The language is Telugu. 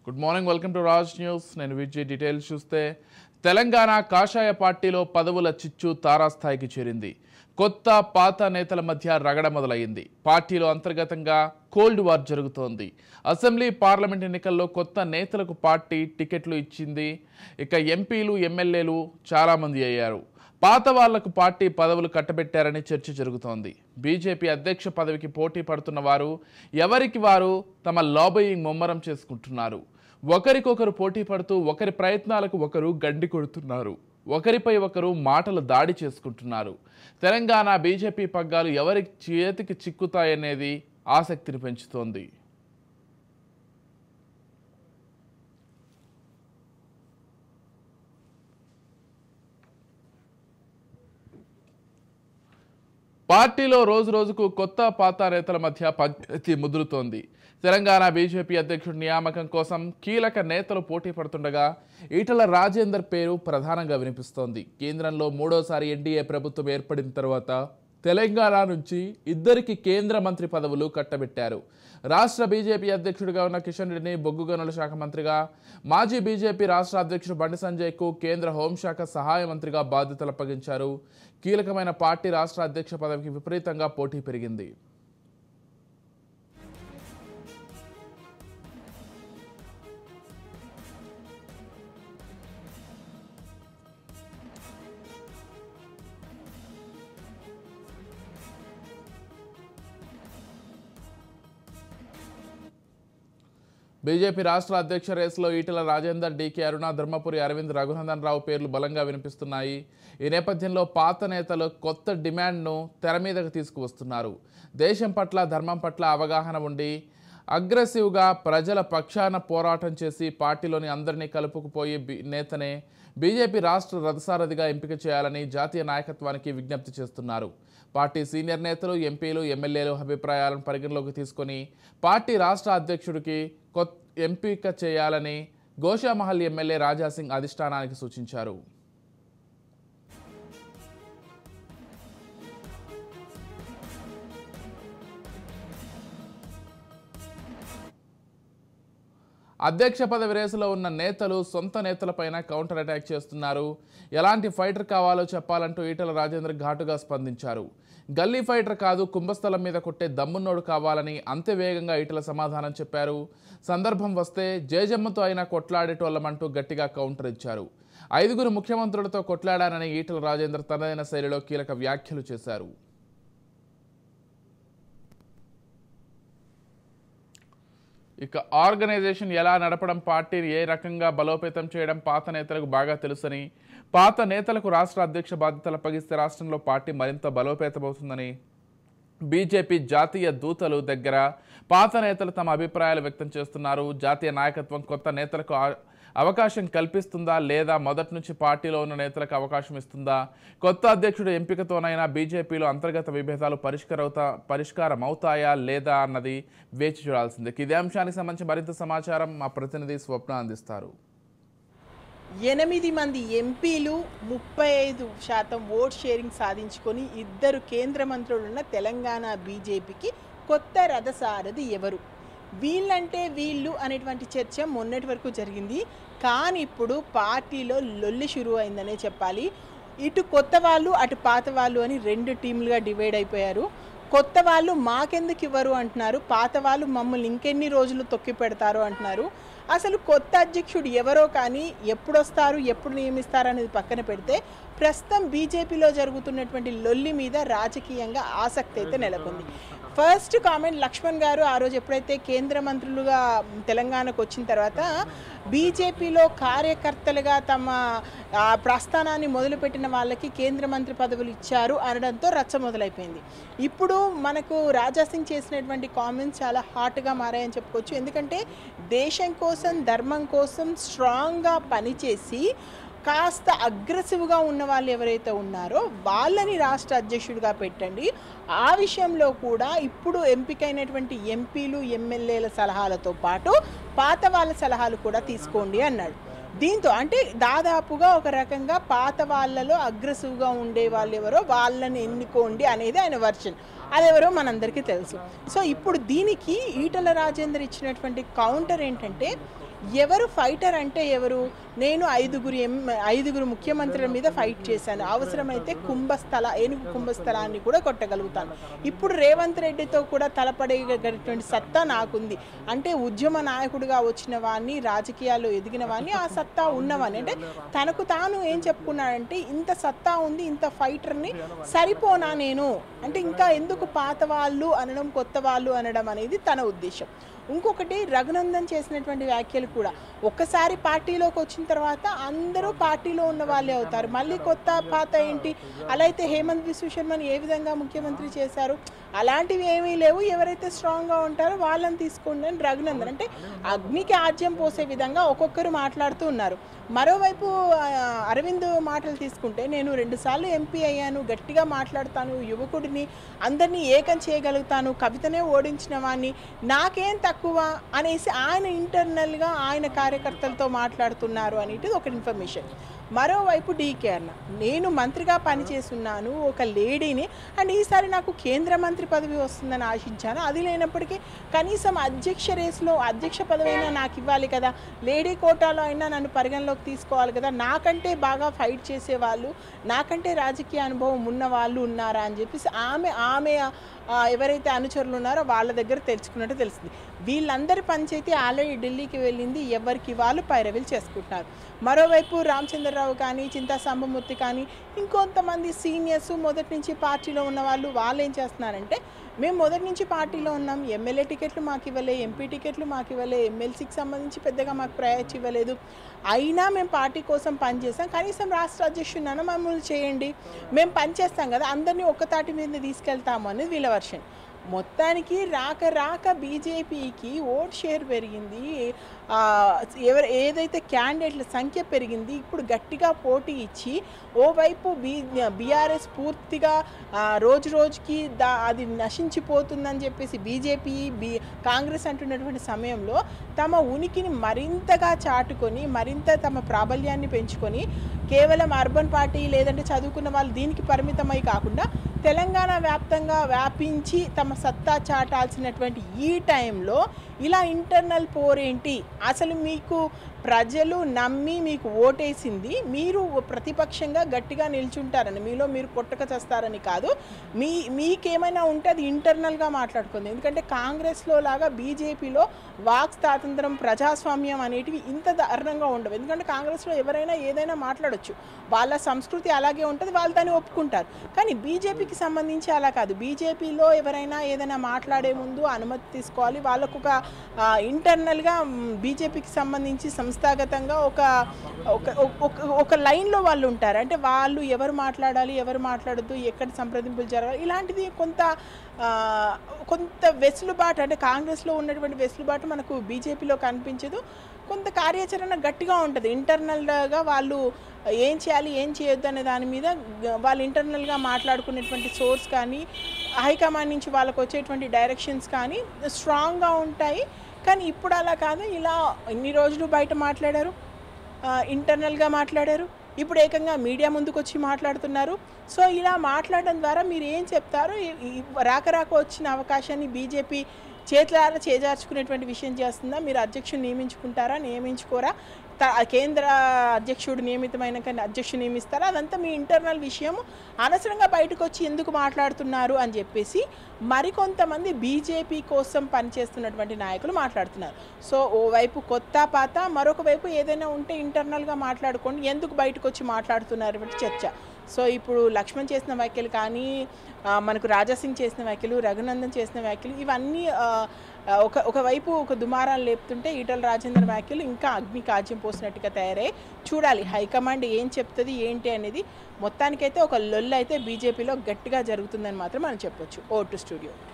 good morning welcome to Raj news నేను విజయ్ డీటెయిల్స్ చూస్తే తెలంగాణ కాషాయ పార్టీలో పదవుల చిచ్చు తారాస్థాయికి చేరింది కొత్త పాత నేతల మధ్య రగడ మొదలయ్యింది పార్టీలో అంతర్గతంగా కోల్డ్ వార్ జరుగుతోంది అసెంబ్లీ పార్లమెంట్ ఎన్నికల్లో కొత్త నేతలకు పార్టీ టికెట్లు ఇచ్చింది ఇక ఎంపీలు ఎమ్మెల్యేలు చాలామంది అయ్యారు పాత వాళ్లకు పార్టీ పదవులు కట్టబెట్టారని చర్చ జరుగుతోంది బీజేపీ అధ్యక్ష పదవికి పోటీ పడుతున్న వారు ఎవరికి వారు తమ లాబయింగ్ ముమ్మరం చేసుకుంటున్నారు ఒకరికొకరు పోటీ పడుతూ ఒకరి ప్రయత్నాలకు ఒకరు గండి కొడుతున్నారు ఒకరిపై ఒకరు మాటలు దాడి చేసుకుంటున్నారు తెలంగాణ బీజేపీ పగ్గాలు ఎవరి చేతికి చిక్కుతాయనేది ఆసక్తిని పెంచుతోంది పార్టీలో రోజు రోజుకు కొత్త పాత నేతల మధ్య పంచాయతీ ముదురుతోంది తెలంగాణ బీజేపీ అధ్యక్షుడి నియామకం కోసం కీలక నేతలు పోటీ పడుతుండగా ఈటల రాజేందర్ పేరు ప్రధానంగా వినిపిస్తోంది కేంద్రంలో మూడోసారి ఎన్డీఏ ప్రభుత్వం ఏర్పడిన తర్వాత తెలంగాణ నుంచి ఇద్దరికి కేంద్ర మంత్రి పదవులు కట్టబెట్టారు రాష్ట్ర బీజేపీ అధ్యక్షుడిగా ఉన్న కిషన్ రెడ్డిని బొగ్గు గనుల శాఖ మంత్రిగా మాజీ బీజేపీ రాష్ట్ర అధ్యక్షుడు బండి సంజయ్కు కేంద్ర హోంశాఖ సహాయ మంత్రిగా బాధ్యతలు అప్పగించారు కీలకమైన పార్టీ రాష్ట్ర అధ్యక్ష పదవికి విపరీతంగా పోటీ పెరిగింది బీజేపీ రాష్ట్ర అధ్యక్ష రేసులో ఈటెల రాజేందర్ డీకే అరుణ ధర్మపురి అరవింద్ రఘునందన్ రావు పేర్లు బలంగా వినిపిస్తున్నాయి ఈ నేపథ్యంలో పాత నేతలు కొత్త డిమాండ్ను తెర మీదకు తీసుకువస్తున్నారు దేశం పట్ల ధర్మం పట్ల అవగాహన ఉండి అగ్రెసివ్గా ప్రజల పక్షాన పోరాటం చేసి పార్టీలోని అందరినీ కలుపుకుపోయే బి- నేతనే బీజేపీ రాష్ట్ర రథసారథిగా ఎంపిక చేయాలని జాతీయ నాయకత్వానికి విజ్ఞప్తి చేస్తున్నారు పార్టీ సీనియర్ నేతలు ఎంపీలు ఎమ్మెల్యేలు అభిప్రాయాలను పరిగణలోకి తీసుకొని పార్టీ రాష్ట్ర అధ్యక్షుడికి కొత్త ఎంపిక చేయాలని గోషామహల్ ఎమ్మెల్యే రాజాసింగ్ అధిష్టానానికి సూచించారు అధ్యక్ష పదవి రేసులో ఉన్న నేతలు సొంత నేతలపైన కౌంటర్ అటాక్ చేస్తున్నారు ఎలాంటి ఫైటర్ కావాలో చెప్పాలంటూ ఈటల రాజేందర్ ఘాటుగా స్పందించారు గల్లీ ఫైటర్ కాదు కుంభస్థలం మీద కొట్టే దమ్మున్నోడు కావాలని అంతే వేగంగా ఈటల సమాధానం చెప్పారు సందర్భం వస్తే జేజమ్మతో అయినా కొట్లాడేటోళ్ళమంటూ గట్టిగా కౌంటర్ ఇచ్చారు ఐదుగురు ముఖ్యమంత్రులతో కొట్లాడానని ఈటల రాజేందర్ తనదైన శైలిలో కీలక వ్యాఖ్యలు చేశారు ఇక ఆర్గనైజేషన్ ఎలా నడపడం పార్టీని ఏ రకంగా బలోపేతం చేయడం పాత నేతలకు బాగా తెలుసని పాత నేతలకు రాష్ట్ర అధ్యక్ష బాధ్యతలు అప్పగిస్తే రాష్ట్రంలో పార్టీ మరింత బలోపేతమవుతుందని బీజేపీ జాతీయ దూతలు దగ్గర పాత నేతలు తమ అభిప్రాయాలు వ్యక్తం చేస్తున్నారు జాతీయ నాయకత్వం కొత్త నేతలకు ఆ- అవకాశం కల్పిస్తుందా లేదా మొదటి నుంచి పార్టీలో ఉన్న నేతలకు అవకాశం ఇస్తుందా కొత్త అధ్యక్షుడు ఎంపికతోనైనా బీజేపీలో అంతర్గత విభేదాలు పరిష్కారవుతా పరిష్కారం అవుతాయా లేదా అన్నది వేచి చూడాల్సిందే ఇదే అంశానికి సంబంధించి మరింత సమాచారం మా ప్రతినిధి స్వప్న అందిస్తారు ఎనిమిది మంది ఎంపీలు ముప్పై ఐదు శాతం ఓట్ షేరింగ్ సాధించుకొని ఇద్దరు కేంద్ర మంత్రులున్న తెలంగాణ బీజేపీకి కొత్త రథసారథి ఎవరు వీళ్ళంటే వీళ్ళు అనేటువంటి చర్చ మొన్నటి వరకు జరిగింది కానీ ఇప్పుడు పార్టీలో లొల్లి షురు అయిందనే చెప్పాలి ఇటు కొత్త వాళ్ళు అటు పాత వాళ్ళు అని రెండు టీంలుగా డివైడ్ అయిపోయారు కొత్త వాళ్ళు మాకెందుకు ఇవ్వరు అంటున్నారు పాత వాళ్ళు మమ్మల్ని ఇంకెన్ని రోజులు తొక్కి పెడతారు అంటున్నారు అసలు కొత్త అధ్యక్షుడు ఎవరో కానీ ఎప్పుడు వస్తారు ఎప్పుడు నియమిస్తారు అనేది పక్కన పెడితే ప్రస్తుతం బీజేపీలో జరుగుతున్నటువంటి లొల్లి మీద రాజకీయంగా ఆసక్తి అయితే నెలకొంది ఫస్ట్ కామెంట్ లక్ష్మణ్ గారు ఆ రోజు ఎప్పుడైతే కేంద్ర మంత్రులుగా తెలంగాణకు వచ్చిన తర్వాత బీజేపీలో కార్యకర్తలుగా తమ ఆ, ప్రస్థానాన్ని మొదలుపెట్టిన వాళ్ళకి కేంద్ర మంత్రి పదవులు ఇచ్చారు అనడంతో రచ్చ మొదలైపోయింది ఇప్పుడు మనకు రాజా సింగ్ చేసినటువంటి కామెంట్స్ చాలా హాట్గా మారాయని చెప్పుకోవచ్చు ఎందుకంటే దేశం కోసం ధర్మం కోసం స్ట్రాంగ్గా పనిచేసి కాస్త అగ్రెసివ్గా ఉన్న వాళ్ళు ఎవరైతే ఉన్నారో వాళ్ళని రాష్ట్ర అధ్యక్షుడిగా పెట్టండి ఆ విషయంలో కూడా ఇప్పుడు ఎంపికైనటువంటి ఎంపీలు ఎమ్మెల్యేల సలహాలతో పాటు పాత వాళ్ళ సలహాలు కూడా తీసుకోండి అన్నాడు దీంతో అంటే దాదాపుగా ఒక రకంగా పాత వాళ్ళలో అగ్రెసివ్గా ఉండే వాళ్ళు ఎవరో వాళ్ళని ఎన్నుకోండి అనేది ఆయన వర్షన్ అదెవరో మనందరికీ తెలుసు సో ఇప్పుడు దీనికి ఈటల రాజేందర్ ఇచ్చినటువంటి కౌంటర్ ఏంటంటే ఎవరు ఫైటర్ అంటే ఎవరు నేను ఐదుగురు ఎం ఐదుగురు ముఖ్యమంత్రుల మీద ఫైట్ చేశాను అవసరమైతే కుంభస్థల ఏనుగు కుంభస్థలాన్ని కూడా కొట్టగలుగుతాను ఇప్పుడు రేవంత్ రెడ్డితో కూడా తలపడేటటువంటి సత్తా నాకుంది అంటే ఉద్యమ నాయకుడిగా వచ్చిన వాడిని రాజకీయాల్లో ఎదిగిన వాడిని ఆ సత్తా ఉన్నవాడిని అంటే తనకు తాను ఏం చెప్పుకున్నాడంటే ఇంత సత్తా ఉంది ఇంత ఫైటర్ని సరిపోనా నేను అంటే ఇంకా ఎందుకు పాత వాళ్ళు అనడం కొత్త వాళ్ళు అనడం అనేది తన ఉద్దేశం ఇంకొకటి రఘునందన్ చేసినటువంటి వ్యాఖ్యలు కూడా ఒక్కసారి పార్టీలోకి వచ్చిన తర్వాత అందరూ పార్టీలో ఉన్న వాళ్ళే అవుతారు మళ్ళీ కొత్త పాత ఏంటి అలా అయితే హేమంత్ బిశ్వ శర్మని ఏ విధంగా ముఖ్యమంత్రి చేశారు అలాంటివి ఏమీ లేవు ఎవరైతే స్ట్రాంగ్గా ఉంటారో వాళ్ళని తీసుకోండి అని రఘునందన్ అంటే అగ్నికి ఆజ్యం పోసే విధంగా ఒక్కొక్కరు మాట్లాడుతూ ఉన్నారు మరోవైపు ఆ, అరవింద్ మాటలు తీసుకుంటే నేను రెండుసార్లు ఎంపీ అయ్యాను గట్టిగా మాట్లాడతాను యువకుడిని అందరినీ ఏకం చేయగలుగుతాను కవితనే ఓడించిన వాడిని నాకేం తక్కువ అనేసి ఆయన ఇంటర్నల్గా ఆయన కార్యకర్తలతో మాట్లాడుతున్నారు అనేది ఒక ఇన్ఫర్మేషన్ మరోవైపు డీకే అన్న నేను మంత్రిగా పనిచేస్తున్నాను ఒక లేడీని అండ్ ఈసారి నాకు కేంద్ర మంత్రి పదవి వస్తుందని ఆశించాను అది లేనప్పటికీ కనీసం అధ్యక్ష రేసులో అధ్యక్ష పదవి అయినా నాకు ఇవ్వాలి కదా లేడీ కోటాలో అయినా నన్ను పరిగణలోకి తీసుకోవాలి కదా నాకంటే బాగా ఫైట్ చేసే వాళ్ళు నాకంటే రాజకీయ అనుభవం ఉన్న వాళ్ళు ఉన్నారా అని చెప్పేసి ఆమె ఆమె ఆ, ఎవరైతే అనుచరులు ఉన్నారో వాళ్ళ దగ్గర తెలుసుకున్నట్టు తెలిసింది వీళ్ళందరి పంచాయతీ ఆల్రెడీ ఢిల్లీకి వెళ్ళింది ఎవరికి వాళ్ళు పైరవీలు చేసుకుంటున్నారు మరోవైపు రామచంద్రరావు కానీ చింతా సాంబమూర్తి కానీ ఇంకొంతమంది సీనియర్స్ మొదటి నుంచి పార్టీలో ఉన్న వాళ్ళు వాళ్ళు ఏం చేస్తున్నారంటే మేము మొదటి నుంచి పార్టీలో ఉన్నాం ఎమ్మెల్యే టికెట్లు మాకు ఇవ్వలే ఎంపీ టికెట్లు మాకు ఇవ్వలే ఎమ్మెల్సీకి సంబంధించి పెద్దగా మాకు ప్రయారిటీ ఇవ్వలేదు అయినా మేము పార్టీ కోసం పనిచేస్తాం కనీసం రాష్ట్ర అధ్యక్షుడినైనా మమ్మల్ని చేయండి మేము పనిచేస్తాం కదా అందరినీ ఒక్కతాటి మీద తీసుకెళ్తాము అనేది వీళ్ళ వర్షన్ మొత్తానికి రాక రాక బీజేపీకి ఓట్ షేర్ పెరిగింది ఆ, ఎవరు ఏదైతే క్యాండిడేట్ల సంఖ్య పెరిగింది ఇప్పుడు గట్టిగా పోటీ ఇచ్చి ఓవైపు బీ బీఆర్ఎస్ పూర్తిగా ఆ, రోజు రోజుకి దా అది నశించిపోతుందని చెప్పేసి బీజేపీ బీ కాంగ్రెస్ అంటున్నటువంటి సమయంలో తమ ఉనికిని మరింతగా చాటుకొని మరింత తమ ప్రాబల్యాన్ని పెంచుకొని కేవలం అర్బన్ పార్టీ లేదంటే చదువుకున్న వాళ్ళు దీనికి పరిమితమై కాకుండా తెలంగాణ వ్యాప్తంగా వ్యాపించి తమ సత్తా చాటాల్సినటువంటి ఈ టైంలో ఇలా ఇంటర్నల్ పోరేంటి అసలు మీకు ప్రజలు నమ్మి మీకు ఓటేసింది మీరు ప్రతిపక్షంగా గట్టిగా నిల్చుంటారని మీలో మీరు కొట్టక చేస్తారని కాదు మీ మీకేమైనా ఉంటే అది ఇంటర్నల్గా మాట్లాడుకుంది ఎందుకంటే కాంగ్రెస్లో లాగా బీజేపీలో వాక్ స్వాతంత్రం ప్రజాస్వామ్యం అనేటివి ఇంత దారుణంగా ఉండవు ఎందుకంటే కాంగ్రెస్లో ఎవరైనా ఏదైనా మాట్లాడొచ్చు వాళ్ళ సంస్కృతి అలాగే ఉంటుంది వాళ్ళు దాన్ని ఒప్పుకుంటారు కానీ బీజేపీకి సంబంధించి అలా కాదు బీజేపీలో ఎవరైనా ఏదైనా మాట్లాడే ముందు అనుమతి తీసుకోవాలి వాళ్ళకు ఒక ఆ, ఇంటర్నల్గా బీజేపీకి సంబంధించి సంస్థాగతంగా ఒక ఒక ఒక- ఒక లైన్లో వాళ్ళు ఉంటారు అంటే వాళ్ళు ఎవరు మాట్లాడాలి ఎవరు మాట్లాడద్దు ఎక్కడ సంప్రదింపులు జరగాలి ఇలాంటిది కొంత ఆ, కొంత వెసులుబాటు అంటే కాంగ్రెస్లో ఉన్నటువంటి వెసులుబాటు మనకు బీజేపీలో కనిపించదు కొంత కార్యాచరణ గట్టిగా ఉంటుంది ఇంటర్నల్గా వాళ్ళు ఏం చేయాలి ఏం చేయొద్దు అనే దాని మీద గ- వాళ్ళు ఇంటర్నల్గా మాట్లాడుకునేటువంటి సోర్స్ కానీ హైకమాండ్ నుంచి వాళ్ళకు వచ్చేటువంటి డైరెక్షన్స్ కానీ స్ట్రాంగ్గా ఉంటాయి కానీ ఇప్పుడు అలా కాదు ఇలా ఇన్ని రోజులు బయట మాట్లాడారు ఇంటర్నల్గా మాట్లాడారు ఇప్పుడు ఏకంగా మీడియా ముందుకు వచ్చి మాట్లాడుతున్నారు సో ఇలా మాట్లాడడం ద్వారా మీరు ఏం చెప్తారో ఈ- ఈ రాక రాక వచ్చిన అవకాశాన్ని బీజేపీ చేతులారా చేజార్చుకునేటువంటి విషయం చేస్తుందా మీరు అధ్యక్షుడు నియమించుకుంటారా నియమించుకోరా త- కేంద్ర అధ్యక్షుడు నియమితమైన కానీ అధ్యక్షుడు నియమిస్తారా అదంతా మీ ఇంటర్నల్ విషయం అనవసరంగా బయటకు వచ్చి ఎందుకు మాట్లాడుతున్నారు అని చెప్పేసి మరికొంతమంది బీజేపీ కోసం పనిచేస్తున్నటువంటి నాయకులు మాట్లాడుతున్నారు సో ఓవైపు కొత్త పాత మరొక వైపు ఏదైనా ఉంటే ఇంటర్నల్గా మాట్లాడుకోండి ఎందుకు బయటకు వచ్చి మాట్లాడుతున్నారు అనే చర్చ సో ఇప్పుడు లక్ష్మణ్ చేసిన వ్యాఖ్యలు కానీ ఆ, మనకు రాజాసింగ్ చేసిన వ్యాఖ్యలు రఘునందన్ చేసిన వ్యాఖ్యలు ఇవన్నీ ఆ, ఆ, ఒక ఒకవైపు ఒక దుమారాలు లేపుతుంటే ఈటల రాజేంద్ర వ్యాఖ్యలు ఇంకా అగ్ని కాజ్యం పోసినట్టుగా తయారై చూడాలి హైకమాండ్ ఏం చెప్తుంది ఏంటి అనేది మొత్తానికైతే ఒక లొల్లు అయితే బీజేపీలో గట్టిగా జరుగుతుందని మాత్రం మనం చెప్పొచ్చు ఓ టు స్టూడియో